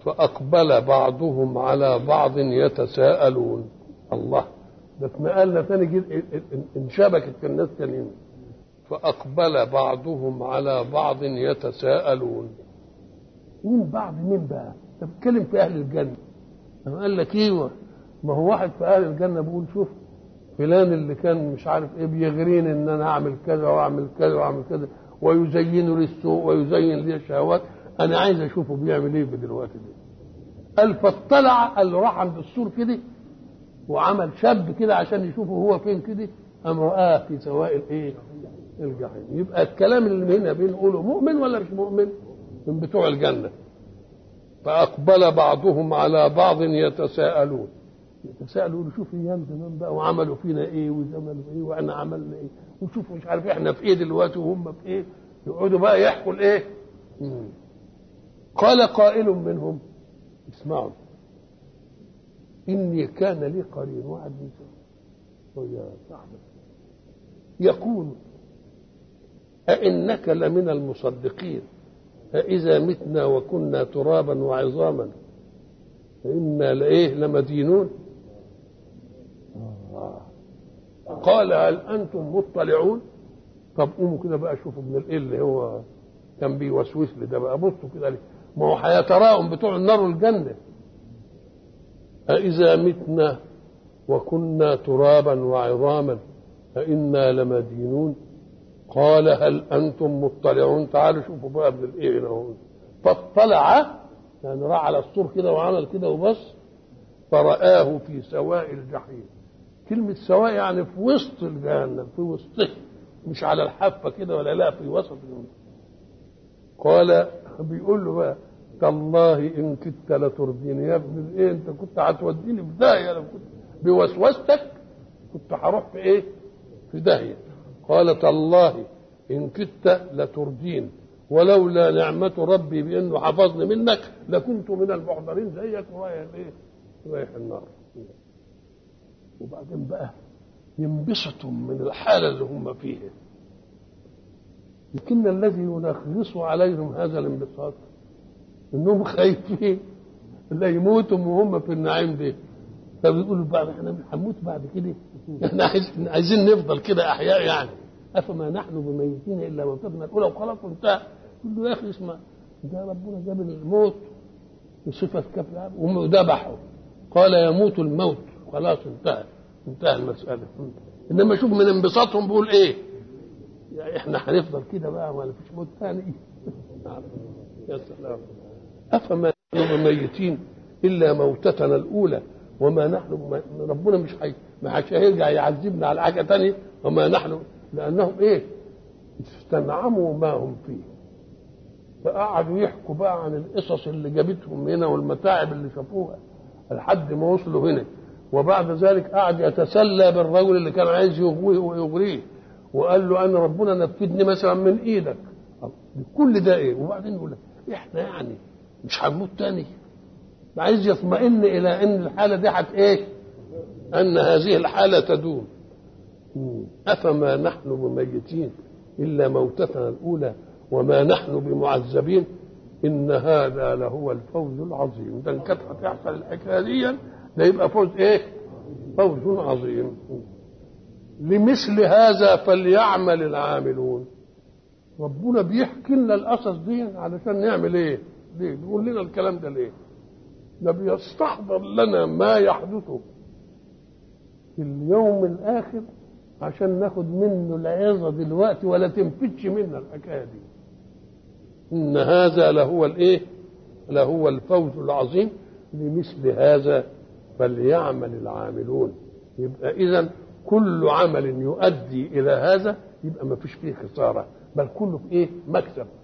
فأقبل بعضهم على بعض يتساءلون الله ده اتنقلنا تاني جد انشبكت في الناس تانيين فأقبل بعضهم على بعض يتساءلون مين بعض مين بقى؟ انت بتتكلم في أهل الجنة أنا قال لك ايوه ما هو واحد في أهل الجنة بيقول شوف فلان اللي كان مش عارف ايه بيغريني ان انا اعمل كذا واعمل كذا واعمل كذا ويزين لي السوء ويزين لي الشهوات انا عايز اشوفه بيعمل ايه دلوقتي دي قال فاطلع قال راح عند السور كده وعمل شاب كده عشان يشوفه هو فين كده قام رآه في سواء الايه الجحيم يبقى الكلام اللي هنا بنقوله مؤمن ولا مش مؤمن من بتوع الجنه فأقبل بعضهم على بعض يتساءلون يتساءلوا شوف ايام زمان بقى وعملوا فينا ايه وزملوا ايه واحنا عملنا ايه وشوفوا مش عارف احنا في ايه دلوقتي وهم في ايه يقعدوا بقى يحكوا الايه قال قائل منهم اسمعوا اني كان لي قرين واحد من يا صاحبي يقول أئنك لمن المصدقين أإذا متنا وكنا ترابا وعظاما فإنا لإيه لمدينون آه. قال هل أنتم مطلعون طب قوموا كده بقى شوفوا ابن الإيه اللي هو كان بيوسوس لي ده بقى بصوا كده ليه ما هو هيتراءم بتوع النار والجنة أإذا متنا وكنا ترابا وعظاما فإنا لمدينون قال هل أنتم مطلعون تعالوا شوفوا بقى ابن الإيه هنا فاطلع يعني راح على السور كده وعمل كده وبص فرآه في سواء الجحيم كلمة سواء يعني في وسط الجهنم في وسطه مش على الحافة كده ولا لا في وسط الجهنم قال بيقول له بقى تالله إن كدت لترديني يا ابن الإيه أنت كنت هتوديني في داهية لو كنت بوسوستك كنت هروح في إيه؟ في داهية قال تالله إن كدت لتردين ولولا نعمة ربي بأنه حفظني منك لكنت من المحضرين زيك ورايح الايه؟ رايح النار. وبعدين بقى ينبسطوا من الحالة اللي هم فيها. لكن الذي ينغص عليهم هذا الانبساط انهم خايفين لا يموتوا وهم في النعيم ده فبيقولوا بعد احنا هنموت بعد كده احنا عايزين نفضل كده احياء يعني افما نحن بميتين الا موتتنا الاولى وخلاص وانتهى يقول له يا اخي اسمع ده ربنا جاب الموت بصفه كفر وذبحه قال يموت الموت خلاص انتهى انتهى المساله انما شوف من انبساطهم بيقول ايه يعني احنا هنفضل كده بقى ولا فيش موت ثاني يا سلام افما نحن بميتين الا موتتنا الاولى وما نحن ربنا مش حي مش هيرجع يعذبنا على حاجه ثانيه وما نحن لانهم ايه استنعموا ما هم فيه فقعدوا يحكوا بقى عن القصص اللي جابتهم هنا والمتاعب اللي شافوها لحد ما وصلوا هنا وبعد ذلك قعد يتسلى بالرجل اللي كان عايز يغويه ويغريه وقال له انا ربنا نفذني مثلا من ايدك كل ده ايه وبعدين يقول لك احنا يعني مش هنموت تاني عايز يطمئن الى ان الحاله دي حت ايه ان هذه الحاله تدوم افما نحن بميتين الا موتتنا الاولى وما نحن بمعذبين ان هذا لهو الفوز العظيم ده ان كانت هتحصل الحكايه دي ده يبقى فوز ايه فوز عظيم لمثل هذا فليعمل العاملون ربنا بيحكي لنا القصص دي علشان نعمل ايه ليه بيقول لنا الكلام ده ليه ده بيستحضر لنا ما يحدث في اليوم الاخر عشان ناخد منه العظه دلوقتي ولا تنفتش منا الحكايه دي ان هذا لهو الايه لهو الفوز العظيم لمثل هذا فليعمل العاملون يبقى اذا كل عمل يؤدي الى هذا يبقى ما فيش فيه خساره بل كله في ايه مكسب